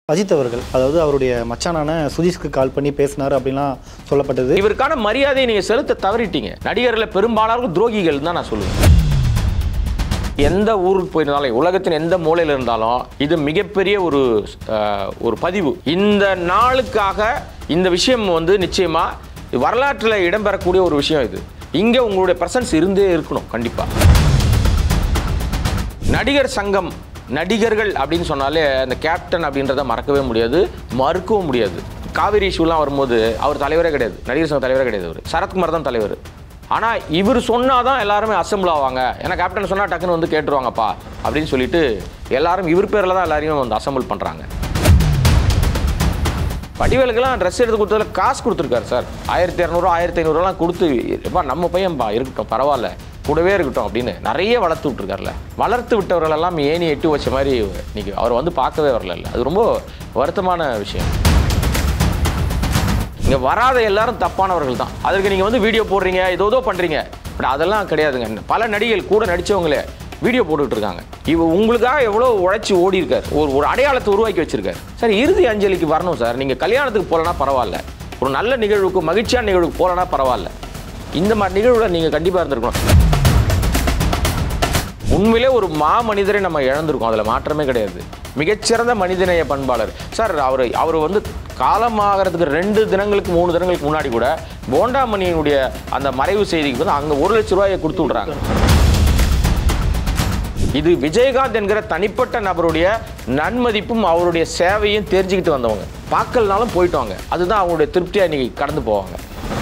அஜித் அவர்கள் அதாவது அவருடைய மச்சானான சுதீஷ்க்கு கால் பண்ணி பேசினார் அப்படின்லாம் சொல்லப்பட்டது இவருக்கான மரியாதையை நீங்க செலுத்த தவறிட்டீங்க நடிகர்ல பெரும்பாலானவர்கள் துரோகிகள் தான் நான் சொல்லுவேன் எந்த ஊருக்கு போயிருந்தாலும் உலகத்தின் எந்த மூலையில் இருந்தாலும் இது மிகப்பெரிய ஒரு அஹ், ஒரு பதிவு இந்த நாளுக்காக இந்த விஷயம் வந்து நிச்சயமா வரலாற்றில் இடம்பெறக்கூடிய ஒரு விஷயம் இது இங்க உங்களுடைய பிரசன்ஸ் இருந்தே இருக்கணும் கண்டிப்பா நடிகர் சங்கம் நடிகர்கள் அப்படின்னு சொன்னாலே அந்த கேப்டன் அப்படின்றத மறக்கவே முடியாது மறுக்கவும் முடியாது காவிரி இஷ்யூலாம் வரும்போது அவர் தலைவரே கிடையாது நடிகர் சங்க தலைவரே கிடையாது அவர் சரத்குமார் தான் தலைவர் ஆனால் இவர் சொன்னாதான் எல்லாருமே அசம்பிள் ஆவாங்க ஏன்னா கேப்டன் சொன்னால் டக்குன்னு வந்து கேட்டுருவாங்கப்பா அப்படின்னு சொல்லிட்டு எல்லாரும் இவர் பேரில் தான் எல்லாரையும் வந்து அசம்பிள் பண்ணுறாங்க வடிவேலுக்கெல்லாம் ட்ரெஸ் எடுத்து கொடுத்ததுல காசு கொடுத்துருக்காரு சார் ஆயிரத்தி இரநூறு ஆயிரத்தி ஐநூறுலாம் கொடுத்து எப்பா நம்ம பையன்பா இருக்கட்டும் பரவாயில்ல கூடவே இருக்கட்டும் அப்படின்னு நிறைய வளர்த்து விட்டுருக்காருல வளர்த்து விட்டவர்கள் எல்லாம் ஏணி எட்டு வச்ச மாதிரி இன்னைக்கு அவர் வந்து பார்க்கவே வரல அது ரொம்ப வருத்தமான விஷயம் இங்கே வராத எல்லாரும் தப்பானவர்கள் தான் அதற்கு நீங்கள் வந்து வீடியோ போடுறீங்க ஏதோ ஏதோ பண்ணுறீங்க பட் அதெல்லாம் கிடையாதுங்க பல நடிகைகள் கூட நடித்தவங்களே வீடியோ போட்டுட்டு இருக்காங்க இவ உங்களுக்காக எவ்வளோ உழைச்சி ஓடி இருக்கார் ஒரு ஒரு அடையாளத்தை உருவாக்கி வச்சிருக்காரு சார் இறுதி அஞ்சலிக்கு வரணும் சார் நீங்கள் கல்யாணத்துக்கு போகலனா பரவாயில்ல ஒரு நல்ல நிகழ்வுக்கு மகிழ்ச்சியான நிகழ்வுக்கு போகலனா பரவாயில்ல இந்த மாதிரி நிகழ்வில் நீங்கள் கண்டிப்பாக இருந்திருக்கணும் உண்மையிலே ஒரு மா மனிதரை நம்ம இழந்திருக்கோம் அதில் மாற்றமே கிடையாது மிகச்சிறந்த மனிதநேய பண்பாளர் சார் அவர் அவர் வந்து காலமாகறதுக்கு ரெண்டு தினங்களுக்கு மூணு தினங்களுக்கு முன்னாடி கூட போண்டாமணியினுடைய அந்த மறைவு செய்திக்கு வந்து அங்கே ஒரு லட்ச ரூபாயை கொடுத்து விட்றாங்க இது விஜயகாந்த் என்கிற தனிப்பட்ட நபருடைய நன்மதிப்பும் அவருடைய சேவையும் தெரிஞ்சுக்கிட்டு வந்தவங்க பார்க்கலனாலும் போயிட்டு வாங்க அதுதான் அவங்களுடைய திருப்தியாக இன்னைக்கு கடந்து போவாங்க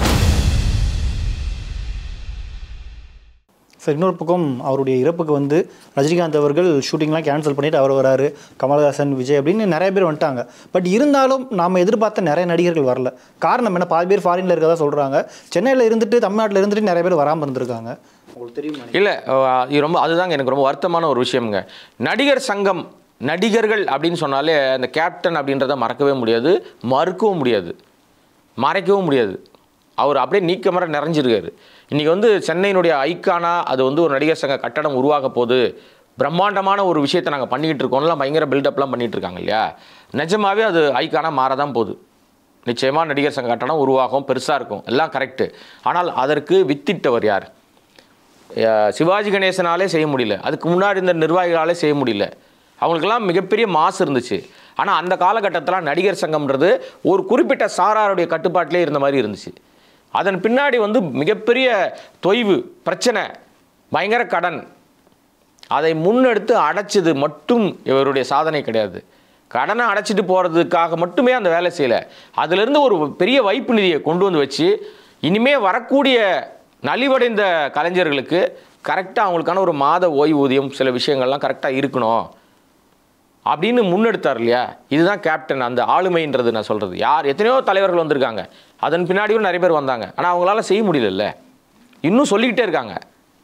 சார் இன்னொரு பக்கம் அவருடைய இறப்புக்கு வந்து ரஜினிகாந்த் அவர்கள் ஷூட்டிங்லாம் கேன்சல் பண்ணிட்டு அவர் வராரு கமலஹாசன் விஜய் அப்படின்னு நிறைய பேர் வந்துட்டாங்க பட் இருந்தாலும் நாம் எதிர்பார்த்த நிறைய நடிகர்கள் வரல காரணம் என்ன பாதி பேர் ஃபாரின்ல இருக்கதா சொல்றாங்க சென்னையில் இருந்துட்டு தமிழ்நாட்டில் இருந்துட்டு நிறைய பேர் வராமல் இருந்திருக்காங்க உங்களுக்கு தெரியுமா இல்லை இது ரொம்ப அதுதாங்க எனக்கு ரொம்ப வருத்தமான ஒரு விஷயம்ங்க நடிகர் சங்கம் நடிகர்கள் அப்படின்னு சொன்னாலே அந்த கேப்டன் அப்படின்றத மறக்கவே முடியாது மறுக்கவும் முடியாது மறைக்கவும் முடியாது அவர் அப்படியே நீக்கமர நிறைஞ்சிருக்காரு இன்றைக்கி வந்து சென்னையினுடைய ஐக்கானா அது வந்து ஒரு நடிகர் சங்க கட்டடம் உருவாக போகுது பிரம்மாண்டமான ஒரு விஷயத்தை நாங்கள் பண்ணிக்கிட்டு இருக்கோம்லாம் பயங்கர பில்டப்லாம் பண்ணிகிட்டு இருக்காங்க இல்லையா நிஜமாவே அது ஐக்கானா மாறதான் போகுது நிச்சயமாக நடிகர் சங்க கட்டணம் உருவாகும் பெருசாக இருக்கும் எல்லாம் கரெக்டு ஆனால் அதற்கு வித்திட்டவர் யார் அஹ் சிவாஜி கணேசனாலே செய்ய முடியல அதுக்கு முன்னாடி இந்த நிர்வாகிகளாலே செய்ய முடியல அவங்களுக்கெல்லாம் மிகப்பெரிய மாசு இருந்துச்சு ஆனால் அந்த காலகட்டத்தில் நடிகர் சங்கம்ன்றது ஒரு குறிப்பிட்ட சாராருடைய கட்டுப்பாட்டிலே இருந்த மாதிரி இருந்துச்சு அதன் பின்னாடி வந்து மிகப்பெரிய தொய்வு பிரச்சனை பயங்கர கடன் அதை முன்னெடுத்து அடைச்சது மட்டும் இவருடைய சாதனை கிடையாது கடனை அடைச்சிட்டு போகிறதுக்காக மட்டுமே அந்த வேலை செய்யலை அதிலிருந்து ஒரு பெரிய வைப்பு நிதியை கொண்டு வந்து வச்சு இனிமே வரக்கூடிய நலிவடைந்த கலைஞர்களுக்கு கரெக்டாக அவங்களுக்கான ஒரு மாத ஓய்வூதியம் சில விஷயங்கள்லாம் கரெக்டாக இருக்கணும் அப்படின்னு முன்னெடுத்தார் இல்லையா இதுதான் கேப்டன் அந்த ஆளுமைன்றது நான் சொல்கிறது யார் எத்தனையோ தலைவர்கள் வந்திருக்காங்க அதன் பின்னாடியும் நிறைய பேர் வந்தாங்க ஆனால் அவங்களால செய்ய முடியலல்ல இன்னும் சொல்லிக்கிட்டே இருக்காங்க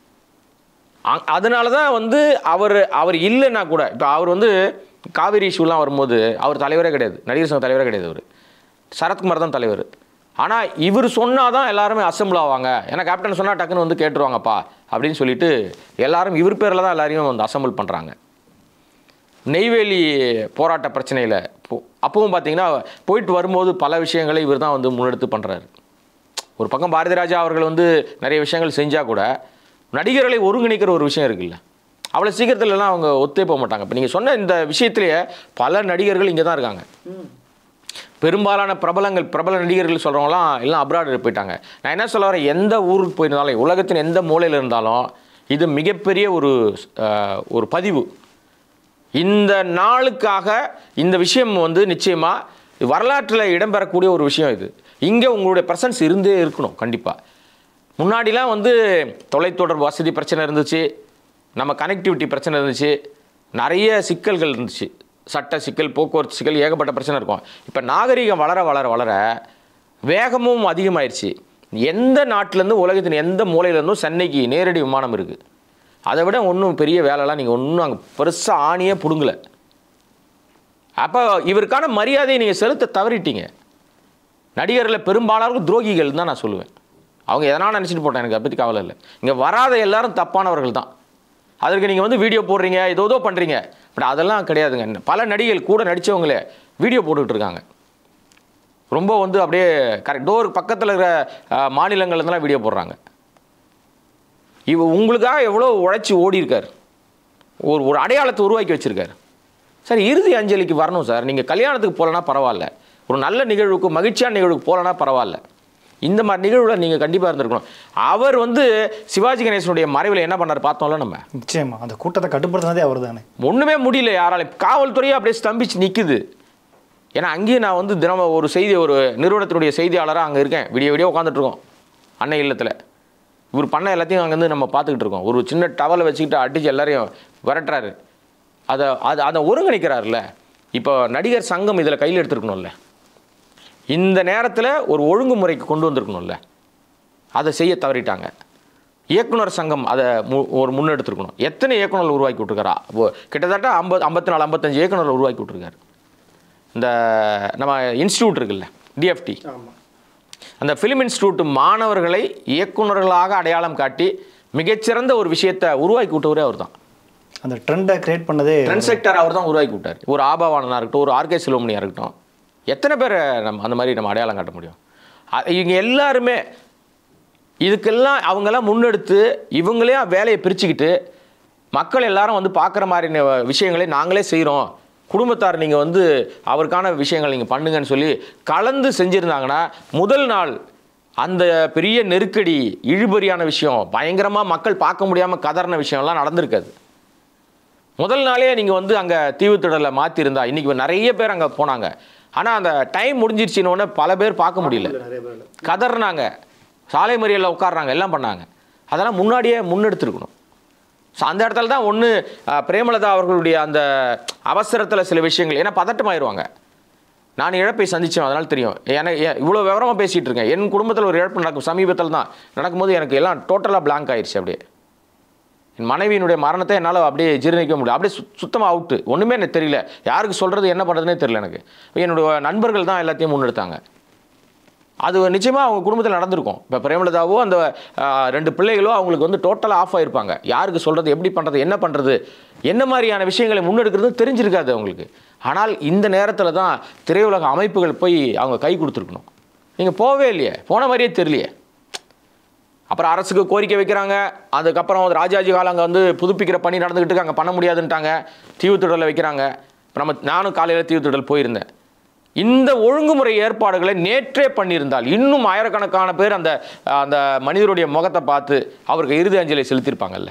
அ- அதனால தான் வந்து அவர் அவர் இல்லைன்னா கூட இப்போ அவர் வந்து காவிரி இஷ்யூலாம் வரும்போது அவர் தலைவரே கிடையாது நடிகர் சங்க தலைவரே கிடையாது அவர் சரத்குமார் தான் தலைவர் ஆனால் இவர் சொன்னால் தான் எல்லாருமே அசம்பிள் ஆவாங்க ஏன்னா கேப்டன் சொன்னால் டக்குன்னு வந்து கேட்டுருவாங்கப்பா அப்படின்னு சொல்லிட்டு எல்லாரும் இவர் பேரில் தான் எல்லாரையும் வந்து அசம்பிள் பண்ணுறாங்க நெய்வேலி போராட்ட பிரச்சனையில் அப்பவும் பார்த்தீங்கன்னா போயிட்டு வரும்போது பல விஷயங்களை இவர் தான் வந்து முன்னெடுத்து பண்ணுறாரு ஒரு பக்கம் பாரதி ராஜா அவர்கள் வந்து நிறைய விஷயங்கள் செஞ்சால் கூட நடிகர்களை ஒருங்கிணைக்கிற ஒரு விஷயம் இருக்குல்ல அவ்வளோ சீக்கிரத்துலலாம் அவங்க ஒத்தே போக மாட்டாங்க இப்போ நீங்கள் சொன்ன இந்த விஷயத்திலேயே பல நடிகர்கள் இங்கே தான் இருக்காங்க பெரும்பாலான பிரபலங்கள் பிரபல நடிகர்கள் சொல்கிறவங்களாம் எல்லாம் அப்ராடு போயிட்டாங்க நான் என்ன சொல்ல வரேன் எந்த ஊருக்கு போயிருந்தாலும் உலகத்தின் எந்த மூலையில் இருந்தாலும் இது மிகப்பெரிய ஒரு அஹ், ஒரு பதிவு இந்த நாளுக்காக இந்த விஷயம் வந்து நிச்சயமாக வரலாற்றில் இடம்பெறக்கூடிய ஒரு விஷயம் இது இங்கே உங்களுடைய பிரசன்ஸ் இருந்தே இருக்கணும் கண்டிப்பாக முன்னாடிலாம் வந்து தொலைத்தொடர்பு வசதி பிரச்சனை இருந்துச்சு நம்ம கனெக்டிவிட்டி பிரச்சனை இருந்துச்சு நிறைய சிக்கல்கள் இருந்துச்சு சட்ட சிக்கல் போக்குவரத்து சிக்கல் ஏகப்பட்ட பிரச்சனை இருக்கும் இப்போ நாகரிகம் வளர வளர வளர வேகமும் அதிகமாயிருச்சு எந்த நாட்டிலேருந்து உலகத்தின் எந்த மூலையிலேருந்தும் சென்னைக்கு நேரடி விமானம் இருக்குது அதை விட ஒன்றும் பெரிய வேலைலாம் நீங்கள் ஒன்றும் அங்கே பெருசாக ஆணியே பிடுங்கல அப்போ இவருக்கான மரியாதையை நீங்கள் செலுத்த தவறிட்டீங்க நடிகர்களில் பெரும்பாலானவர்கள் துரோகிகள் தான் நான் சொல்லுவேன் அவங்க எதனால் நினச்சிட்டு போட்டேன் எனக்கு அதை பற்றி கவலை இல்லை இங்கே வராத எல்லாரும் தப்பானவர்கள் தான் அதற்கு நீங்கள் வந்து வீடியோ போடுறீங்க ஏதோ ஏதோ பண்ணுறீங்க பட் அதெல்லாம் கிடையாதுங்க பல நடிகைகள் கூட நடித்தவங்களே வீடியோ போட்டுக்கிட்டு இருக்காங்க ரொம்ப வந்து அப்படியே கரெக்ட் டோர் பக்கத்தில் இருக்கிற அஹ், மாநிலங்கள்ல இருந்தெல்லாம் வீடியோ போடுறாங்க இவ உங்களுக்காக எவ்வளோ உழைச்சி ஓடி இருக்கார் ஒரு ஒரு அடையாளத்தை உருவாக்கி வச்சிருக்காரு சார் இறுதி அஞ்சலிக்கு வரணும் சார் நீங்கள் கல்யாணத்துக்கு போகலன்னா பரவாயில்ல ஒரு நல்ல நிகழ்வுக்கு மகிழ்ச்சியான நிகழ்வுக்கு போகலன்னா பரவாயில்ல இந்த மாதிரி நிகழ்வில் நீங்கள் கண்டிப்பாக இருந்திருக்கணும் அவர் வந்து சிவாஜி கணேசனுடைய மறைவில் என்ன பண்ணார் பார்த்தோம்ல நம்ம நிச்சயமா அந்த கூட்டத்தை கட்டுப்படுத்தினதே அவர் தானே ஒன்றுமே முடியல யாராலையும் காவல்துறையே அப்படியே ஸ்தம்பிச்சு நிற்குது ஏன்னா அங்கேயும் நான் வந்து தினமும் ஒரு செய்தி ஒரு நிறுவனத்தினுடைய செய்தியாளராக அங்கே இருக்கேன் விடிய விடிய உட்காந்துட்டு இருக்கோம் அன்னை இல்லத்தில் இவர் பண்ண எல்லாத்தையும் அங்கேருந்து நம்ம பார்த்துக்கிட்டு இருக்கோம் ஒரு சின்ன டவலை வச்சுக்கிட்டு அடிச்சு எல்லாரையும் விரட்டுறாரு அதை அதை அதை ஒருங்கிணைக்கிறாருல்ல இப்போ நடிகர் சங்கம் இதில் கையில் எடுத்துருக்கணும்ல இந்த நேரத்தில் ஒரு ஒழுங்குமுறைக்கு கொண்டு வந்திருக்கணும்ல அதை செய்ய தவறிட்டாங்க இயக்குனர் சங்கம் அதை மு ஒரு முன்னெடுத்திருக்கணும் எத்தனை இயக்குனர் உருவாக்கி விட்ருக்காரா ஓ, கிட்டத்தட்ட ஐம்பது ஐம்பத்தி நாலு ஐம்பத்தஞ்சு இயக்குனர் உருவாக்கி விட்ருக்காரு இந்த நம்ம இன்ஸ்டியூட் இருக்குல்ல டிஎஃப்டி அந்த ஃபிலிம் இன்ஸ்டியூட் மாணவர்களை இயக்குனர்களாக அடையாளம் காட்டி மிகச்சிறந்த ஒரு விஷயத்தை உருவாக்கி விட்டவரே அவர் தான் அந்த ட்ரெண்டை கிரியேட் பண்ணதே ட்ரெண்ட் செக்டர் அவர் தான் உருவாக்கி விட்டார் ஒரு ஆபாவானனாக இருக்கட்டும் ஒரு ஆர்கே சிலோமணியாக இருக்கட்டும் எத்தனை பேரை நம்ம அந்த மாதிரி நம்ம அடையாளம் காட்ட முடியும் அ- இவங்க எல்லாருமே இதுக்கெல்லாம் அவங்கெல்லாம் முன்னெடுத்து இவங்களே வேலையை பிரிச்சுக்கிட்டு மக்கள் எல்லாரும் வந்து பார்க்குற மாதிரி ந- விஷயங்களை நாங்களே செய்கிறோம் குடும்பத்தார் நீங்கள் வந்து அவருக்கான விஷயங்கள் நீங்கள் பண்ணுங்கன்னு சொல்லி கலந்து செஞ்சுருந்தாங்கன்னா முதல் நாள் அந்த பெரிய நெருக்கடி இழுபறியான விஷயம் பயங்கரமாக மக்கள் பார்க்க முடியாமல் கதறின விஷயம்லாம் நடந்திருக்காது முதல் நாளே நீங்கள் வந்து அங்கே தீவுத்திடலை மாற்றிருந்தா இன்றைக்கி நிறைய பேர் அங்கே போனாங்க ஆனால் அந்த டைம் முடிஞ்சிருச்சின்னு உடனே பல பேர் பார்க்க முடியல கதறினாங்க சாலை மறியலில் உட்கார்றாங்க எல்லாம் பண்ணாங்க அதெல்லாம் முன்னாடியே முன்னெடுத்துருக்கணும் ஸோ அந்த இடத்துல தான் ஒன்று பிரேமலதா அவர்களுடைய அந்த அவசரத்தில் சில விஷயங்கள் ஏன்னா பதட்டமாயிருவாங்க நான் இழப்பை சந்திச்சேன் அதனால் தெரியும் எனக்கு இவ்வளோ விவரமாக பேசிகிட்டு இருக்கேன் என் குடும்பத்தில் ஒரு இழப்பு நடக்கும் சமீபத்தில் தான் நடக்கும்போது எனக்கு எல்லாம் டோட்டலாக blank ஆயிடுச்சு அப்படியே என் மனைவியினுடைய மரணத்தை என்னால் அப்படியே ஜீரணிக்க முடியல அப்படியே சு சுத்தமாக அவுட்டு ஒன்றுமே எனக்கு தெரியல யாருக்கு சொல்கிறது என்ன பண்ணுறதுனே தெரியல எனக்கு என்னுடைய நண்பர்கள் தான் எல்லாத்தையும் முன்னெடுத்தாங்க அது நிச்சயமாக அவங்க குடும்பத்தில் நடந்திருக்கும் இப்போ பிரேமலதாவோ அந்த ஆ, ரெண்டு பிள்ளைகளோ அவங்களுக்கு வந்து டோட்டலாக ஆஃப் ஆயிருப்பாங்க யாருக்கு சொல்கிறது எப்படி பண்ணுறது என்ன பண்ணுறது என்ன மாதிரியான விஷயங்களை முன்னெடுக்கிறது தெரிஞ்சிருக்காது அவங்களுக்கு ஆனால் இந்த நேரத்தில் தான் திரையுலக அமைப்புகள் போய் அவங்க கை கொடுத்துருக்கணும் நீங்கள் போகவே இல்லையே போன மாதிரியே தெரியலையே அப்புறம் அரசுக்கு கோரிக்கை வைக்கிறாங்க அதுக்கப்புறம் வந்து ராஜாஜி காலம் அங்கே வந்து புதுப்பிக்கிற பணி நடந்துக்கிட்டு இருக்கு, அங்கே பண்ண முடியாதுன்ட்டாங்க தீவுத்திடலில் வைக்கிறாங்க இப்ப நம்ம நானும் காலையில் தீவுத்திடல் போயிருந்தேன் இந்த ஒழுங்குமுறை ஏற்பாடுகளை நேற்றே பண்ணியிருந்தால் இன்னும் ஆயிரக்கணக்கான பேர் அந்த அந்த மனிதருடைய முகத்தை பார்த்து அவருக்கு இறுதி அஞ்சலி செலுத்தியிருப்பாங்கல்ல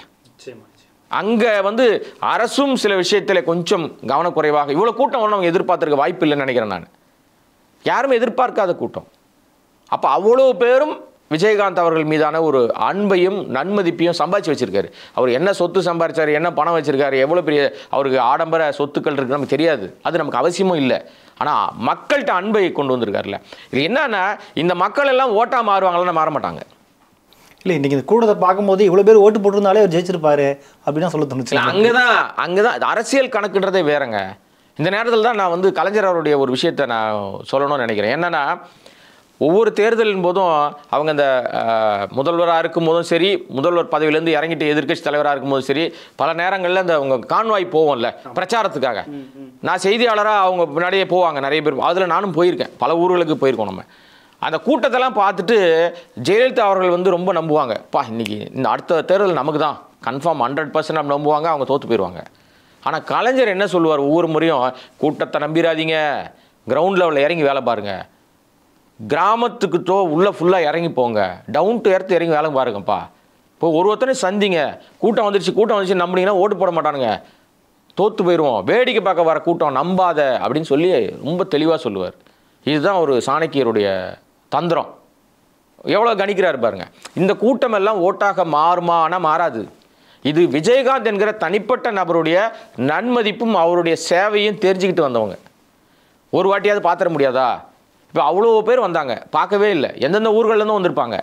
அங்கே வந்து அரசும் சில விஷயத்தில் கொஞ்சம் கவனக்குறைவாக இவ்வளோ கூட்டம் ஒன்றும் அவங்க எதிர்பார்த்துருக்க வாய்ப்பு இல்லைன்னு நினைக்கிறேன் நான் யாரும் எதிர்பார்க்காத கூட்டம் அப்போ அவ்வளோ பேரும் விஜயகாந்த் அவர்கள் மீதான ஒரு அன்பையும் நன்மதிப்பையும் சம்பாதிச்சு வச்சிருக்காரு அவர் என்ன சொத்து சம்பாதிச்சாரு என்ன பணம் வச்சிருக்காரு எவ்வளோ பெரிய அவருக்கு ஆடம்பர சொத்துக்கள் இருக்கு நமக்கு தெரியாது அது நமக்கு அவசியமும் இல்லை ஆனால் மக்கள்கிட்ட அன்பை கொண்டு வந்திருக்காருல்ல இது என்னன்னா இந்த மக்கள் எல்லாம் ஓட்டா மாறுவாங்களான்னு மாற மாட்டாங்க இல்லை இன்னைக்கு இந்த கூட்டத்தை பார்க்கும்போது இவ்வளோ பேர் ஓட்டு போட்டிருந்தாலே அவர் ஜெயிச்சிருப்பாரு அப்படின்னு சொல்ல தோணுச்சு இல்லை அங்கே தான் அங்கே தான் அரசியல் கணக்குன்றதே வேறங்க இந்த நேரத்தில் தான் நான் வந்து கலைஞர் அவருடைய ஒரு விஷயத்தை நான் சொல்லணும்னு நினைக்கிறேன் என்னென்னா ஒவ்வொரு தேர்தலின் போதும் அவங்க இந்த முதல்வராக இருக்கும் போதும் சரி முதல்வர் பதவியிலேருந்து இறங்கிட்டு எதிர்க்கட்சி தலைவராக இருக்கும்போதும் சரி பல நேரங்களில் இந்த அவங்க கான்வாய் போவோம்ல பிரச்சாரத்துக்காக நான் செய்தியாளராக அவங்க முன்னாடியே போவாங்க நிறைய பேர் அதில் நானும் போயிருக்கேன் பல ஊர்களுக்கு போயிருக்கோம் நம்ம அந்த கூட்டத்தெல்லாம் பார்த்துட்டு ஜெயலலிதா அவர்கள் வந்து ரொம்ப நம்புவாங்க பா இன்னைக்கு இந்த அடுத்த தேர்தல் நமக்கு தான் கன்ஃபார்ம் ஹண்ட்ரட் பர்சன்ட் நம்புவாங்க அவங்க தோற்று போயிடுவாங்க ஆனால் கலைஞர் என்ன சொல்லுவார் ஒவ்வொரு முறையும் கூட்டத்தை நம்பிடாதீங்க கிரவுண்ட் லெவலில் இறங்கி வேலை பாருங்க கிராமத்துக்கு தோ உள்ள ஃபுல்லாக இறங்கி போங்க டவுன் டு எர்த் இறங்கி வேலை பாருங்கப்பா இப்போ ஒரு ஒருத்தனையும் சந்திங்க கூட்டம் வந்துருச்சு கூட்டம் வந்துருச்சு நம்பினீங்கன்னா ஓட்டு போட மாட்டானுங்க தோத்து போயிடுவோம் வேடிக்கை பார்க்க வர கூட்டம் நம்பாத அப்படின்னு சொல்லி ரொம்ப தெளிவாக சொல்லுவார் இதுதான் ஒரு சாணக்கியருடைய தந்திரம் எவ்வளோ கணிக்கிறாரு பாருங்க இந்த கூட்டம் எல்லாம் ஓட்டாக மாறுமா ஆனால் மாறாது இது விஜயகாந்த் என்கிற தனிப்பட்ட நபருடைய நன்மதிப்பும் அவருடைய சேவையும் தெரிஞ்சுக்கிட்டு வந்தவங்க ஒரு வாட்டியாவது பார்த்துட முடியாதா இப்போ அவ்வளோ பேர் வந்தாங்க பார்க்கவே இல்லை எந்தெந்த ஊர்கள்லேருந்தும் வந்திருப்பாங்க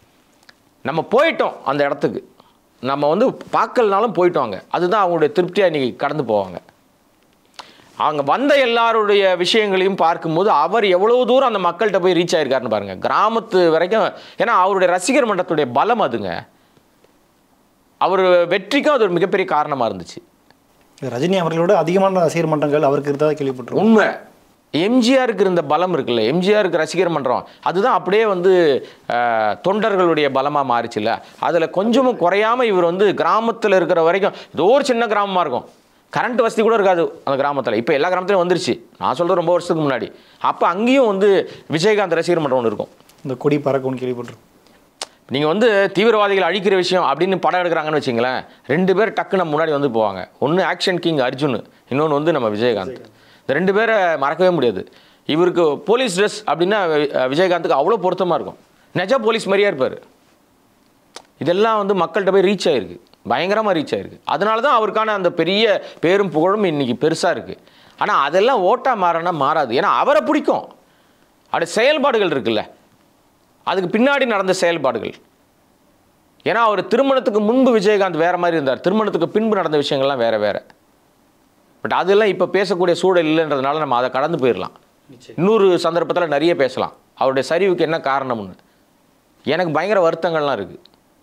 நம்ம போயிட்டோம் அந்த இடத்துக்கு நம்ம வந்து பார்க்கலனாலும் போயிட்டோங்க அதுதான் அவங்களுடைய திருப்தியாக இன்றைக்கி கடந்து போவாங்க அவங்க வந்த எல்லாருடைய விஷயங்களையும் பார்க்கும்போது அவர் எவ்வளவு தூரம் அந்த மக்கள்கிட்ட போய் ரீச் ஆயிருக்காருன்னு பாருங்க கிராமத்து வரைக்கும் ஏன்னா அவருடைய ரசிகர் மன்றத்துடைய பலம் அதுங்க அவர் வெற்றிக்கும் அது ஒரு மிகப்பெரிய காரணமாக இருந்துச்சு ரஜினி அவர்களோட அதிகமான ரசிகர் மன்றங்கள் அவருக்கு இருந்ததா கேள்விப்பட்டிருக்கோம் உண்மை எம்ஜிஆருக்கு இருந்த பலம் இருக்குல்ல எம்ஜிஆருக்கு ரசிகர் மன்றம் அதுதான் அப்படியே வந்து அஹ், தொண்டர்களுடைய பலமாக மாறிச்சுல்ல அதில் கொஞ்சமும் குறையாமல் இவர் வந்து கிராமத்தில் இருக்கிற வரைக்கும் ஏதோ ஒரு சின்ன கிராமமாக இருக்கும் கரண்ட் வசதி கூட இருக்காது அந்த கிராமத்தில் இப்போ எல்லா கிராமத்துலையும் வந்துருச்சு நான் சொல்கிறது ரொம்ப வருஷத்துக்கு முன்னாடி அப்போ அங்கேயும் வந்து விஜயகாந்த் ரசிகர் மன்றம் ஒன்று இருக்கும் இந்த கொடி பறக்கும்னு கேள்விப்பட்டிருக்கோம் நீங்கள் வந்து தீவிரவாதிகள் அழிக்கிற விஷயம் அப்படின்னு படம் எடுக்கிறாங்கன்னு வச்சுங்களேன் ரெண்டு பேர் டக்குன்னு முன்னாடி வந்து போவாங்க ஒன்று ஆக்ஷன் கிங் அர்ஜுன் இன்னொன்று வந்து நம்ம விஜயகாந்த் இந்த ரெண்டு பேரை மறக்கவே முடியாது இவருக்கு போலீஸ் ட்ரெஸ் அப்படின்னா வி- விஜயகாந்துக்கு அவ்வளோ பொருத்தமாக இருக்கும் நிஜ போலீஸ் மாதிரியே இருப்பார் இதெல்லாம் வந்து மக்கள்கிட்ட போய் ரீச் ஆயிருக்கு பயங்கரமாக ரீச் ஆயிருக்கு அதனால தான் அவருக்கான அந்த பெரிய பேரும் புகழும் இன்னைக்கு பெருசாக இருக்குது ஆனால் அதெல்லாம் ஓட்டா மாறனா மாறாது ஏன்னா அவரை பிடிக்கும் அது செயல்பாடுகள் இருக்குல்ல அதுக்கு பின்னாடி நடந்த செயல்பாடுகள் ஏன்னா அவர் திருமணத்துக்கு முன்பு விஜயகாந்த் வேற மாதிரி இருந்தார் திருமணத்துக்கு பின்பு நடந்த விஷயங்கள்லாம் வேற வேற பட் அதெல்லாம் இப்போ பேசக்கூடிய சூழல் இல்லைன்றதுனால நம்ம அதை கடந்து போயிடலாம் இன்னொரு சந்தர்ப்பத்தில் நிறைய பேசலாம் அவருடைய சரிவுக்கு என்ன காரணம்னு எனக்கு பயங்கர வருத்தங்கள்லாம் இருக்குது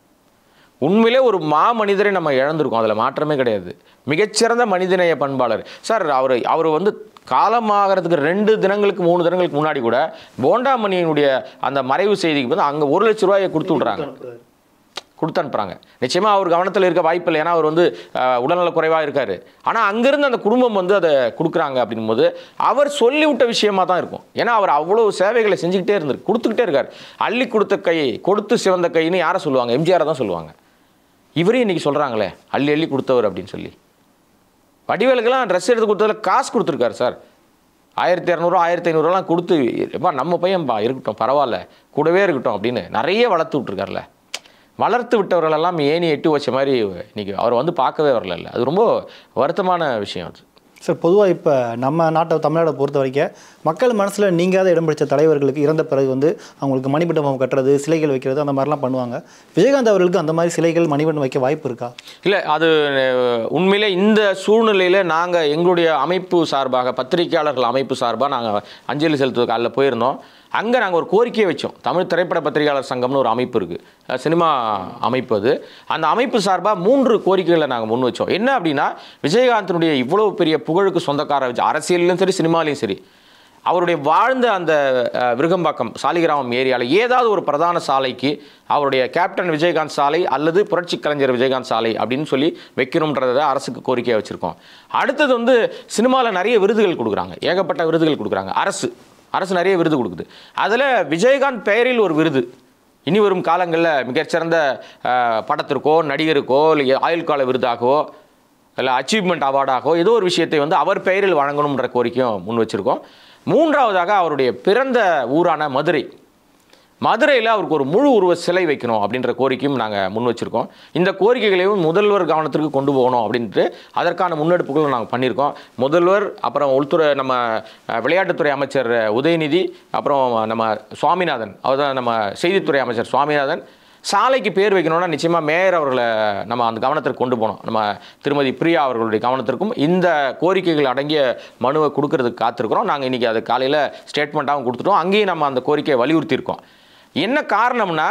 உண்மையிலே ஒரு மா மனிதரை நம்ம இழந்திருக்கோம் அதில் மாற்றமே கிடையாது மிகச்சிறந்த மனிதநேய பண்பாளர் சார் அவர் அவர் வந்து காலமாகறதுக்கு ரெண்டு தினங்களுக்கு மூணு தினங்களுக்கு முன்னாடி கூட போண்டாமணியினுடைய அந்த மறைவு செய்திக்கு வந்து அங்கே ஒரு லட்ச ரூபாயை கொடுத்து விட்றாங்க கொடுத்து அனுப்புகிறாங்க நிச்சயமாக அவர் கவனத்தில் இருக்க வாய்ப்பு இல்லை ஏன்னா அவர் வந்து அஹ், உடல்நலக் குறைவாக இருக்கார் ஆனால் அங்கேருந்து அந்த குடும்பம் வந்து அதை கொடுக்குறாங்க அப்படிங்கும்போது அவர் சொல்லிவிட்ட விஷயமா தான் இருக்கும் ஏன்னா அவர் அவ்வளோ சேவைகளை செஞ்சுக்கிட்டே இருந்து கொடுத்துக்கிட்டே இருக்கார் அள்ளி கொடுத்த கை கொடுத்து சிவந்த கைன்னு யாரை சொல்லுவாங்க எம்ஜிஆரை தான் சொல்லுவாங்க இவரே இன்னைக்கு சொல்கிறாங்களே அள்ளி அள்ளி கொடுத்தவர் அப்படின்னு சொல்லி வடிவேலுக்கெல்லாம் ட்ரெஸ் எடுத்து கொடுத்ததில் காசு கொடுத்துருக்காரு சார் ஆயிரத்தி இரநூறுவா ஆயிரத்தி ஐநூறுரூவாலாம் கொடுத்து எப்பா நம்ம பையன்பா இருக்கட்டும் பரவாயில்ல கூடவே இருக்கட்டும் அப்படின்னு நிறைய வளர்த்து விட்ருக்காருல வளர்த்து விட்டவர்களெல்லாம் ஏணி எட்டு வச்ச மாதிரி இன்னைக்கு அவர் வந்து பார்க்கவே வரல அது ரொம்ப வருத்தமான விஷயம் அது சார் பொதுவாக இப்போ நம்ம நாட்டை தமிழ்நாடை பொறுத்த வரைக்கும் மக்கள் மனசில் நீங்காத இடம் பிடிச்ச தலைவர்களுக்கு இறந்த பிறகு வந்து அவங்களுக்கு மணிமண்டபம் கட்டுறது சிலைகள் வைக்கிறது அந்த மாதிரிலாம் பண்ணுவாங்க விஜயகாந்த் அவர்களுக்கு அந்த மாதிரி சிலைகள் மணிமண்டபம் வைக்க வாய்ப்பு இருக்கா இல்லை அது அஹ், உண்மையிலே இந்த சூழ்நிலையில் நாங்கள் எங்களுடைய அமைப்பு சார்பாக பத்திரிகையாளர்கள் அமைப்பு சார்பாக நாங்கள் அஞ்சலி செலுத்துவதுக்கு காலைல போயிருந்தோம் அங்கே நாங்கள் ஒரு கோரிக்கையை வச்சோம் தமிழ் திரைப்பட பத்திரிகையாளர் சங்கம்னு ஒரு அமைப்பு இருக்குது சினிமா அமைப்பு அது அந்த அமைப்பு சார்பாக மூன்று கோரிக்கைகளை நாங்கள் முன் வச்சோம் என்ன அப்படின்னா விஜயகாந்தினுடைய இவ்வளோ பெரிய புகழுக்கு சொந்தக்கார விஜய் அரசியல்லையும் சரி சினிமாலையும் சரி அவருடைய வாழ்ந்த அந்த அஹ், விருகம்பாக்கம் சாலிகிராமம் ஏரியாவில் ஏதாவது ஒரு பிரதான சாலைக்கு அவருடைய கேப்டன் விஜயகாந்த் சாலை அல்லது புரட்சி கலைஞர் விஜயகாந்த் சாலை அப்படின்னு சொல்லி வைக்கணுன்றத அரசுக்கு கோரிக்கையாக வச்சுருக்கோம் அடுத்தது வந்து சினிமாவில் நிறைய விருதுகள் கொடுக்குறாங்க ஏகப்பட்ட விருதுகள் கொடுக்குறாங்க அரசு அரசு நிறைய விருது கொடுக்குது அதில் விஜயகாந்த் பெயரில் ஒரு விருது இனி வரும் காலங்களில் மிகச்சிறந்த அஹ், படத்திற்கோ நடிகருக்கோ இல்லை ஆயுள் கால விருதாகவோ இல்லை அச்சீவ்மெண்ட் அவார்டாகவோ ஏதோ ஒரு விஷயத்தை வந்து அவர் பெயரில் வழங்கணுன்ற கோரிக்கையும் முன் வச்சிருக்கோம் மூன்றாவதாக அவருடைய பிறந்த ஊரான மதுரை மதுரையில் அவருக்கு ஒரு முழு உருவ சிலை வைக்கணும் அப்படின்ற கோரிக்கையும் நாங்கள் முன் வச்சிருக்கோம் இந்த கோரிக்கைகளையும் முதல்வர் கவனத்திற்கு கொண்டு போகணும் அப்படின்ட்டு அதற்கான முன்னெடுப்புகளை நாங்கள் பண்ணியிருக்கோம் முதல்வர் அப்புறம் உள்துறை நம்ம அஹ், விளையாட்டுத்துறை அமைச்சர் உதயநிதி அப்புறம் நம்ம சுவாமிநாதன் அவர் தான் நம்ம செய்தித்துறை அமைச்சர் சுவாமிநாதன் சாலைக்கு பேர் வைக்கணும்னா நிச்சயமாக மேயர் அவர்களை நம்ம அந்த கவனத்திற்கு கொண்டு போனோம் நம்ம திருமதி பிரியா அவர்களுடைய கவனத்திற்கும் இந்த கோரிக்கைகள் அடங்கிய மனுவை கொடுக்கறதுக்கு காத்திருக்கிறோம் நாங்கள் இன்றைக்கி அது காலையில் ஸ்டேட்மெண்ட்டாகவும் கொடுத்துட்டோம் அங்கேயும் நம்ம அந்த கோரிக்கையை வலியுறுத்தியிருக்கோம் என்ன காரணம்னா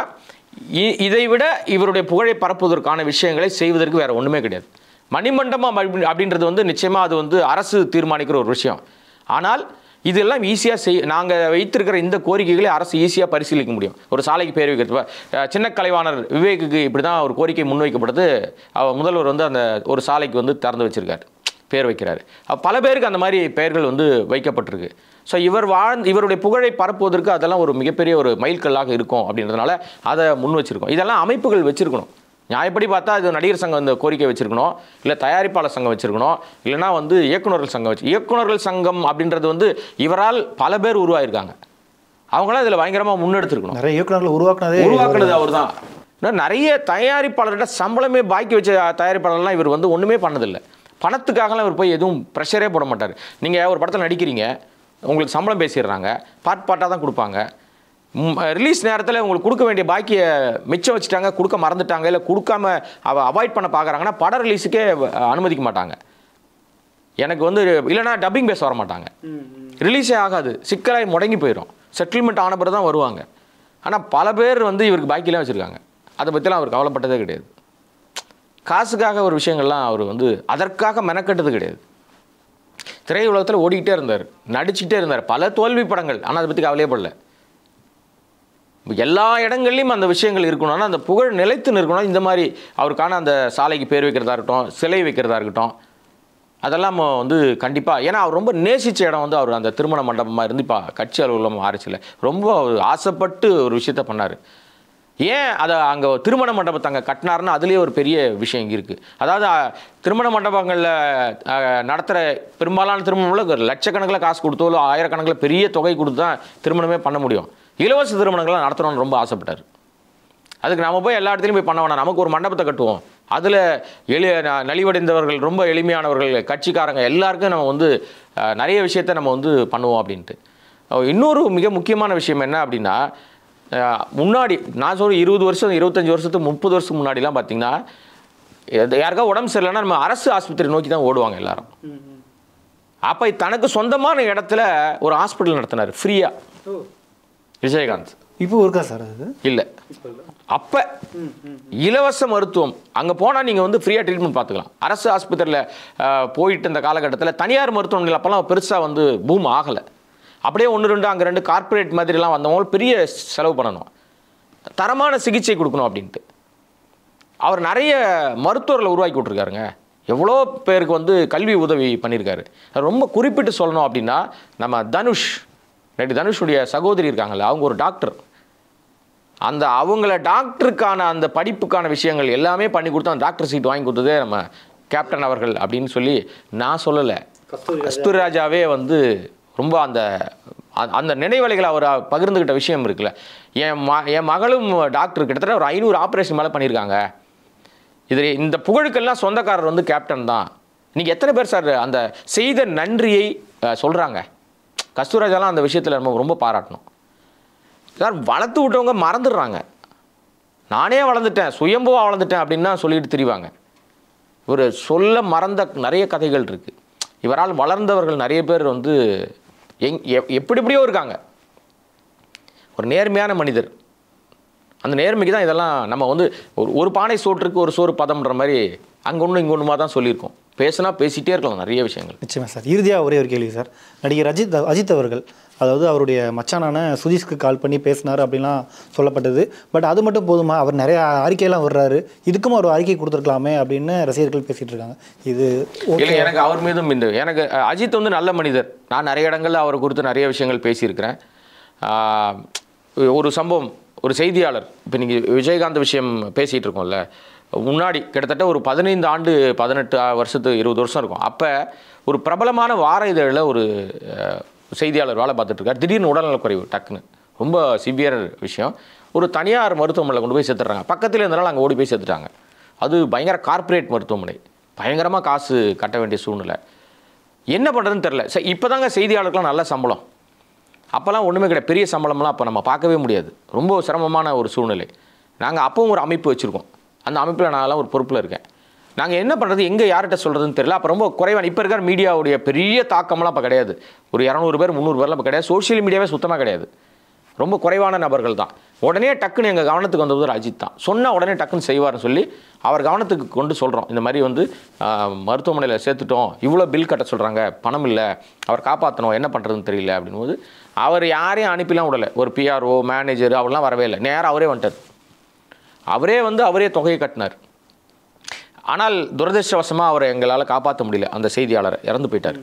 இ- இதை விட இவருடைய புகழை பரப்புவதற்கான விஷயங்களை செய்வதற்கு வேற ஒன்றுமே கிடையாது மணிமண்டபம் அப்படி- அப்படின்றது வந்து நிச்சயமாக அது வந்து அரசு தீர்மானிக்கிற ஒரு விஷயம் ஆனால் இதெல்லாம் ஈஸியாக செய் நாங்கள் வைத்திருக்கிற இந்த கோரிக்கைகளை அரசு ஈஸியாக பரிசீலிக்க முடியும் ஒரு சாலைக்கு பேர் வைக்கிறது இப்ப, அஹ், சின்ன கலைவாணர் விவேக்குக்கு இப்படி தான் ஒரு கோரிக்கை முன்வைக்கப்படுது அவர் முதல்வர் வந்து அந்த ஒரு சாலைக்கு வந்து திறந்து வச்சிருக்காரு பேர் வைக்கிறாரு அப்ப பல பேருக்கு அந்த மாதிரி பெயர்கள் வந்து வைக்கப்பட்டிருக்கு ஸோ இவர் வாழ் இவருடைய புகழை பரப்புவதற்கு அதெல்லாம் ஒரு மிகப்பெரிய ஒரு மைல்கல்லாக இருக்கும் அப்படின்றதுனால அதை முன் வச்சிருக்கோம் இதெல்லாம் அமைப்புகள் வச்சிருக்கணும் நியாயப்படி பார்த்தா இது நடிகர் சங்கம் இந்த கோரிக்கை வச்சிருக்கணும் இல்லை தயாரிப்பாளர் சங்கம் வச்சிருக்கணும் இல்லைன்னா வந்து இயக்குனர்கள் சங்கம் வச்சு இயக்குனர்கள் சங்கம் அப்படின்றது வந்து இவரால் பல பேர் உருவாயிருக்காங்க அவங்களாம் இதில் பயங்கரமாக முன்னெடுத்திருக்கணும் நிறைய இயக்குநர்கள் உருவாக்குனதே உருவாக்குனது அவர் தான் நிறைய தயாரிப்பாளர்கிட்ட சம்பளமே பாக்கி வச்ச தயாரிப்பாளர்லாம் இவர் வந்து ஒன்றுமே பண்ணதில்லை பணத்துக்காகலாம் இவர் போய் எதுவும் ப்ரெஷரே போட மாட்டார் நீங்கள் ஒரு படத்தில் நடிக்கிறீங்க உங்களுக்கு சம்பளம் பேசிடுறாங்க பாட் பாட்டாக தான் கொடுப்பாங்க ரிலீஸ் நேரத்தில் உங்களுக்கு கொடுக்க வேண்டிய பாக்கியை மிச்சம் வச்சுட்டாங்க கொடுக்க மறந்துட்டாங்க இல்லை கொடுக்காம அவ அவாய்ட் பண்ண பார்க்குறாங்கன்னா பட ரிலீஸுக்கே அஹ், அனுமதிக்க மாட்டாங்க எனக்கு வந்து இல்லைன்னா டப்பிங் பேச வர மாட்டாங்க ரிலீஸே ஆகாது சிக்கலாகி முடங்கி போயிடும் செட்டில்மெண்ட் ஆன பிறகு தான் வருவாங்க ஆனால் பல பேர் வந்து இவருக்கு பாக்கிலாம் வச்சுருக்காங்க அதை பற்றிலாம் அவர் கவலைப்பட்டதே கிடையாது காசுக்காக ஒரு விஷயங்கள்லாம் அவர் வந்து அதற்காக மெனக்கெட்டது கிடையாது திரையுலகத்தில் ஓடிக்கிட்டே இருந்தார் நடிச்சுக்கிட்டே இருந்தார் பல தோல்வி படங்கள் ஆனால் அதை பற்றி கவலையே படல எல்லா இடங்கள்லையும் அந்த விஷயங்கள் இருக்கணும்னா அந்த புகழ் நிலைத்து நிற்கணும் இந்த மாதிரி அவருக்கான அந்த சாலைக்கு பேர் வைக்கிறதா இருக்கட்டும் சிலை வைக்கிறதா இருக்கட்டும் அதெல்லாம் வந்து கண்டிப்பாக ஏன்னா அவர் ரொம்ப நேசித்த இடம் வந்து அவர் அந்த திருமண மண்டபமாக இருந்து இப்போ கட்சி அலுவலகம் மாறிச்சில்ல ரொம்ப அவர் ஆசைப்பட்டு ஒரு விஷயத்த பண்ணார் ஏன் அதை அங்கே திருமண மண்டபத்தை அங்கே கட்டினாருன்னா அதுலேயே ஒரு பெரிய விஷயம் இங்கே இருக்குது அதாவது அஹ், திருமண மண்டபங்களில் நடத்துகிற பெரும்பாலான திருமணங்களில் லட்சக்கணக்கில் காசு கொடுத்தோ இல்லை ஆயிரக்கணக்கில் பெரிய தொகை கொடுத்து தான் திருமணமே பண்ண முடியும் இலவச திருமணங்களை நடத்தணும்னு ரொம்ப ஆசைப்பட்டார் அதுக்கு நம்ம போய் எல்லா இடத்துலையும் போய் பண்ண வேணாம் நமக்கு ஒரு மண்டபத்தை கட்டுவோம் அதில் எளி ந- நலிவடைந்தவர்கள் ரொம்ப எளிமையானவர்கள் கட்சிக்காரங்க எல்லாருக்கும் நம்ம வந்து அஹ், நிறைய விஷயத்த நம்ம வந்து பண்ணுவோம் அப்படின்ட்டு அஹ், இன்னொரு மிக முக்கியமான விஷயம் என்ன அப்படின்னா அஹ், முன்னாடி நான் சொல்ற இருபது வருஷம் இருபத்தஞ்சி வருஷத்துக்கு முப்பது வருஷத்துக்கு முன்னாடிலாம் பார்த்தீங்கன்னா எது- யாருக்கா உடம்பு சரியில்லைன்னா நம்ம அரசு ஆஸ்பத்திரி நோக்கி தான் ஓடுவாங்க எல்லாரும் அப்போ தனக்கு சொந்தமான இடத்துல ஒரு ஹாஸ்பிட்டல் நடத்தினார் ஃப்ரீயாக விஜயகாந்த் இப்போ இருக்கா சார் அது இல்லை அப்போ இலவச மருத்துவம் அங்கே போனால் நீங்கள் வந்து ஃப்ரீயாக ட்ரீட்மெண்ட் பார்த்துக்கலாம் அரசு ஆஸ்பத்திரியில் போயிட்டு இந்த காலகட்டத்தில் தனியார் மருத்துவமனைகள் அப்போல்லாம் பெருசாக வந்து பூம் ஆகலை அப்படியே ஒன்று ரெண்டு அங்கே ரெண்டு கார்ப்பரேட் மாதிரிலாம் வந்தவங்க பெரிய செலவு பண்ணணும் தரமான சிகிச்சை கொடுக்கணும் அப்படின்ட்டு அவர் நிறைய மருத்துவர்களை உருவாக்கி விட்ருக்காருங்க எவ்வளோ பேருக்கு வந்து கல்வி உதவி பண்ணியிருக்காரு அது ரொம்ப குறிப்பிட்டு சொல்லணும் அப்படின்னா நம்ம தனுஷ் ரைட்டு தனுஷுடைய சகோதரி இருக்காங்கல்ல அவங்க ஒரு டாக்டர் அந்த அவங்கள டாக்டருக்கான அந்த படிப்புக்கான விஷயங்கள் எல்லாமே பண்ணி கொடுத்து அந்த டாக்டர் சீட் வாங்கி கொடுத்ததே நம்ம கேப்டன் அவர்கள் அப்படின்னு சொல்லி நான் சொல்லலை கஸ்தூரி ராஜாவே வந்து ரொம்ப அந்த அ- அந்த நினைவலைகளை அவர் பகிர்ந்துக்கிட்ட விஷயம் இருக்குல்ல என் ம என் மகளும் டாக்டர் கிட்டத்தட்ட ஒரு ஐநூறு ஆப்ரேஷன் மேலே பண்ணியிருக்காங்க இது இந்த புகழுக்கெல்லாம் சொந்தக்காரர் வந்து கேப்டன் தான் நீங்கள் எத்தனை பேர் சார் அந்த செய்த நன்றியை சொல்கிறாங்க கஸ்தூராஜாலாம் அந்த விஷயத்தில் நம்ம ரொம்ப பாராட்டணும் சார் வளர்த்து விட்டவங்க மறந்துடுறாங்க நானே வளர்ந்துட்டேன் சுயம்புவாக வளர்ந்துட்டேன் அப்படின்னு தான் சொல்லிட்டு திரிவாங்க இவர் சொல்ல மறந்த நிறைய கதைகள் இருக்குது இவரால் வளர்ந்தவர்கள் நிறைய பேர் வந்து எங் எப்- எப்படி எப்படியோ இருக்காங்க ஒரு நேர்மையான மனிதர் அந்த நேர்மைக்கு தான் இதெல்லாம் நம்ம வந்து ஒரு ஒரு பானை சோற்றுக்கு ஒரு சோறு பதம்ன்ற மாதிரி அங்கே ஒன்று இங்கே ஒன்றுமா தான் சொல்லியிருக்கோம் பேசுனா பேசிகிட்டே இருக்கலாம் நிறைய விஷயங்கள் நிச்சயமா சார் இறுதியாக ஒரே ஒரு கேள்வி சார் நடிகர் அஜித் அஜித் அவர்கள் அதாவது அவருடைய மச்சானான சுதீஷ்க்கு கால் பண்ணி பேசினார் அப்படின்லாம் சொல்லப்பட்டது பட் அது மட்டும் போதுமா அவர் நிறைய அறிக்கையெல்லாம் வர்றாரு இதுக்கும் ஒரு அறிக்கை கொடுத்துருக்கலாமே அப்படின்னு ரசிகர்கள் பேசிட்டு இருக்காங்க இது இல்லை எனக்கு அவர் மீதும் இந்த எனக்கு அஹ், அஜித் வந்து நல்ல மனிதர் நான் நிறைய இடங்கள்ல அவரை குறித்து நிறைய விஷயங்கள் பேசியிருக்கிறேன் ஆஹ், ஒரு சம்பவம் ஒரு செய்தியாளர் இப்போ நீங்கள் விஜயகாந்த் விஷயம் பேசிகிட்டு இருக்கோம்ல முன்னாடி கிட்டத்தட்ட ஒரு பதினைந்து ஆண்டு பதினெட்டு வருஷத்து இருபது வருஷம் இருக்கும் அப்போ ஒரு பிரபலமான வார இதழில் ஒரு அஹ், செய்தியாளர் வேலை பார்த்துட்டு இருக்கார் திடீர்னு உடல்நலக்குறைவு டக்குன்னு ரொம்ப சிவியர் விஷயம் ஒரு தனியார் மருத்துவமனையில் கொண்டு போய் சேர்த்துறாங்க பக்கத்தில் இருந்தனால அங்கே ஓடி போய் சேர்த்துட்டாங்க அது பயங்கர கார்ப்பரேட் மருத்துவமனை பயங்கரமாக காசு கட்ட வேண்டிய சூழ்நிலை என்ன பண்ணுறதுன்னு தெரில சரி இப்போ தாங்க செய்தியாளருக்குலாம் நல்ல சம்பளம் அப்போல்லாம் ஒன்றுமே கிடையாது பெரிய சம்பளம்லாம் அப்போ நம்ம பார்க்கவே முடியாது ரொம்ப சிரமமான ஒரு சூழ்நிலை நாங்கள் அப்பவும் ஒரு அமைப்பு வச்சுருக்கோம் அந்த அமைப்பில் நான்லாம் ஒரு பொறுப்பில் இருக்கேன் நாங்கள் என்ன பண்ணுறது எங்கே யார்கிட்ட சொல்கிறதுன்னு தெரியல அப்போ ரொம்ப குறைவான இப்போ இருக்கிற மீடியாவுடைய பெரிய தாக்கம்லாம் அப்போ கிடையாது ஒரு இரநூறு பேர் முந்நூறு பேர்லாம் இப்போ கிடையாது சோஷியல் மீடியாவே சுத்தமாக கிடையாது ரொம்ப குறைவான நபர்கள் தான் உடனே டக்குன்னு எங்கள் கவனத்துக்கு வந்தது அஜித் தான் சொன்னால் உடனே டக்குன்னு செய்வார்னு சொல்லி அவர் கவனத்துக்கு கொண்டு சொல்கிறோம் இந்த மாதிரி வந்து மருத்துவமனையில் சேர்த்துட்டோம் இவ்வளோ பில் கட்ட சொல்கிறாங்க பணம் இல்லை அவர் காப்பாற்றணும் என்ன பண்ணுறதுன்னு தெரியல அப்படின்போது அவர் யாரையும் அனுப்பிலாம் விடலை ஒரு பிஆர்ஓ மேனேஜர் அவர்லாம் வரவே இல்லை நேராக அவரே வந்துட்டார் அவரே வந்து அவரே தொகையை கட்டினார் ஆனால் துரதிருஷ்டவசமாக அவரை எங்களால் காப்பாற்ற முடியல அந்த செய்தியாளரை இறந்து போயிட்டார்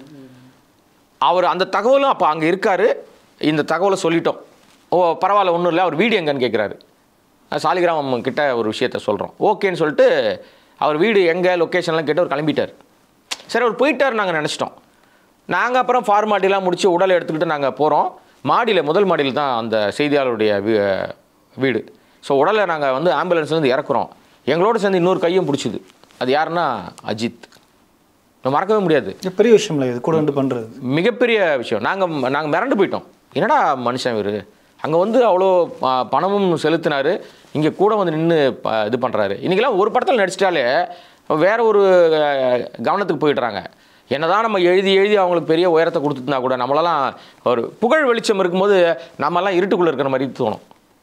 அவர் அந்த தகவலும் அப்போ அங்கே இருக்கார் இந்த தகவலை சொல்லிட்டோம் ஓ பரவாயில்ல ஒன்றும் இல்லை அவர் வீடு எங்கன்னு கேட்குறாரு சாலிகிராமம் கிட்ட ஒரு விஷயத்த சொல்கிறோம் ஓகேன்னு சொல்லிட்டு அவர் வீடு எங்கே லொக்கேஷன்லாம் கேட்டு அவர் கிளம்பிட்டார் சரி அவர் போயிட்டார் நாங்கள் நினச்சிட்டோம் நாங்கள் அப்புறம் ஃபார்மாலிட்டிலாம் முடிச்சு உடலை எடுத்துக்கிட்டு நாங்கள் போகிறோம் மாடியில் முதல் மாடியில் தான் அந்த செய்தியாளருடைய வீ வீடு ஸோ உடலை நாங்கள் வந்து ஆம்புலன்ஸ்லேருந்து இறக்குறோம் எங்களோட சேர்ந்து இன்னொரு கையும் பிடிச்சிது அது யாருன்னா அஜித் நம்ம மறக்கவே முடியாது இது பெரிய விஷயம் இல்லை இது கூட வந்து பண்ணுறது மிகப்பெரிய விஷயம் நாங்கள் நாங்கள் மிரண்டு போயிட்டோம் என்னடா மனுஷன் இவர் அங்கே வந்து அவ்வளோ ஆ, பணமும் செலுத்தினாரு இங்கே கூட வந்து நின்று இது பண்ணுறாரு இன்றைக்கெல்லாம் ஒரு படத்தில் நடிச்சிட்டாலே வேற ஒரு அஹ், கவனத்துக்கு போயிடுறாங்க என்னதான் நம்ம எழுதி எழுதி அவங்களுக்கு பெரிய உயரத்தை கொடுத்துருந்தா கூட நம்மளெல்லாம் ஒரு புகழ் வெளிச்சம் இருக்கும்போது நம்மலாம் இருட்டுக்குள்ளே இருக்கிற மாதிரி தோணும்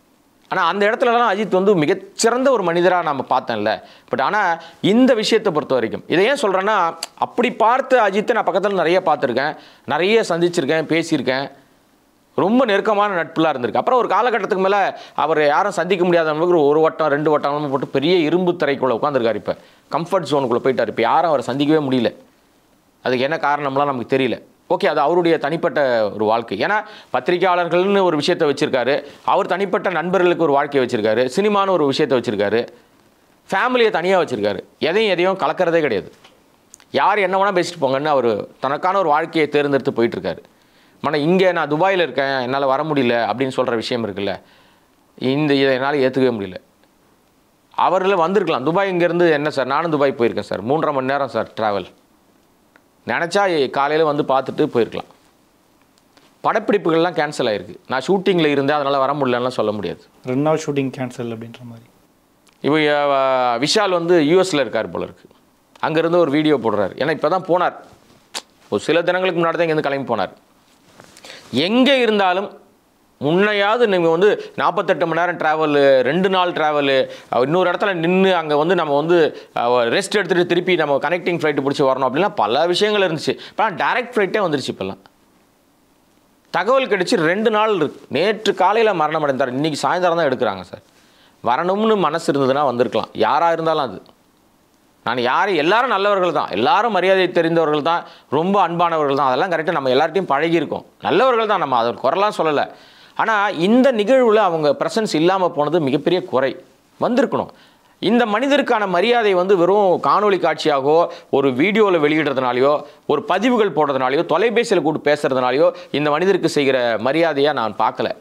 ஆனால் அந்த இடத்துலலாம் அஜித் வந்து மிகச்சிறந்த ஒரு மனிதராக நம்ம பார்த்தேன்ல பட் ஆனால் இந்த விஷயத்தை பொறுத்த வரைக்கும் இதை ஏன் சொல்கிறேன்னா அப்படி பார்த்த அஜித்தை நான் பக்கத்தில் நிறைய பார்த்துருக்கேன் நிறைய சந்திச்சிருக்கேன் பேசியிருக்கேன் ரொம்ப நெருக்கமான நட்புலாம் இருந்திருக்கு அப்புறம் ஒரு காலகட்டத்துக்கு மேலே அவர் யாரும் சந்திக்க முடியாத அளவுக்கு ஒரு வட்டம் ரெண்டு வட்டம் போட்டு பெரிய இரும்பு திரைக்குள்ளே உட்காந்துருக்காரு இப்போ கம்ஃபர்ட் ஜோனுக்குள்ளே போயிட்டார் இப்போ யாரும் அவரை சந்திக்கவே முடியல அதுக்கு என்ன காரணம்லாம் நமக்கு தெரியல ஓகே அது அவருடைய தனிப்பட்ட ஒரு வாழ்க்கை ஏன்னா பத்திரிகையாளர்கள்னு ஒரு விஷயத்தை வச்சுருக்காரு அவர் தனிப்பட்ட நண்பர்களுக்கு ஒரு வாழ்க்கையை வச்சுருக்காரு சினிமான்னு ஒரு விஷயத்தை வச்சுருக்காரு ஃபேமிலியை தனியாக வச்சுருக்காரு எதையும் எதையும் கலக்கிறதே கிடையாது யார் என்ன வேணால் பேசிட்டு போங்கன்னு அவர் தனக்கான ஒரு வாழ்க்கையை தேர்ந்தெடுத்து போயிட்டுருக்காரு ஆனால் இங்கே நான் துபாயில் இருக்கேன் என்னால் வர முடியல அப்படின்னு சொல்கிற விஷயம் இருக்குல்ல இந்த இதை என்னால் ஏற்றுக்கவே முடியல அவரில் வந்திருக்கலாம் துபாய் இங்கேருந்து என்ன சார் நானும் துபாய் போயிருக்கேன் சார் மூன்றரை மணி நேரம் சார் ட்ராவல் நினச்சா காலையில் வந்து பார்த்துட்டு போயிருக்கலாம் படப்பிடிப்புகள்லாம் கேன்சல் ஆயிருக்கு நான் ஷூட்டிங்கில் இருந்தேன் அதனால் வர முடியலன்னு சொல்ல முடியாது ரெண்டு நாள் ஷூட்டிங் கேன்சல் அப்படின்ற மாதிரி இப்போ அஹ், விஷால் வந்து யூஎஸில் இருக்கார் போல இருக்கு அங்கேருந்து ஒரு வீடியோ போடுறாரு ஏன்னா இப்போ தான் போனார் ஒரு சில தினங்களுக்கு முன்னாடி தான் இங்கேருந்து கிளம்பி போனார் எங்கே இருந்தாலும் முன்னையாவது நீங்கள் வந்து நாற்பத்தெட்டு மணி நேரம் ட்ராவலு ரெண்டு நாள் ட்ராவலு இன்னொரு இடத்துல நின்று அங்கே வந்து நம்ம வந்து ரெஸ்ட் எடுத்துகிட்டு திருப்பி நம்ம கனெக்டிங் ஃப்ளைட்டு பிடிச்சி வரணும் அப்படிலாம் பல விஷயங்கள் இருந்துச்சு இப்போ டேரக்ட் ஃப்ளைட்டே வந்துருச்சு இப்போல்லாம் தகவல் கிடைச்சி ரெண்டு நாள் இருக்கு நேற்று காலையில் மரணம் அடைந்தார் இன்றைக்கி சாயந்தரம் தான் எடுக்கிறாங்க சார் வரணும்னு மனசு இருந்ததுன்னா வந்திருக்கலாம் யாராக இருந்தாலும் அது நான் யார் எல்லாரும் நல்லவர்கள் தான் எல்லாரும் மரியாதை தெரிந்தவர்கள் தான் ரொம்ப அன்பானவர்கள் தான் அதெல்லாம் கரெக்டாக நம்ம எல்லார்ட்டையும் பழகியிருக்கோம் நல்லவர்கள் தான் நம்ம அதை குறைலாம் சொல்லலை ஆனால் இந்த நிகழ்வில் அவங்க ப்ரெசன்ஸ் இல்லாமல் போனது மிகப்பெரிய குறை வந்திருக்கணும் இந்த மனிதருக்கான மரியாதை வந்து வெறும் காணொளி காட்சியாகவோ ஒரு வீடியோவில் வெளியிடுறதுனாலையோ ஒரு பதிவுகள் போடுறதுனாலையோ தொலைபேசியில் கூட்டு பேசுறதுனாலையோ இந்த மனிதருக்கு செய்கிற மரியாதையாக நான் பார்க்கல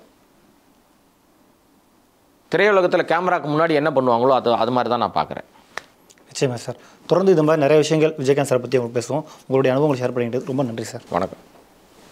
திரையுலகத்தில் கேமராக்கு முன்னாடி என்ன பண்ணுவாங்களோ அது அது மாதிரி தான் நான் பார்க்குறேன் நிச்சயமா சார் தொடர்ந்து இந்த மாதிரி நிறைய விஷயங்கள் விஜயகாந்த் சார் பற்றி உங்களுக்கு பேசுவோம் உங்களுடைய அனுபவங்களை ஷேர் பண்ணிக்கிட்டு ரொம்ப நன்றி சார் வணக்கம்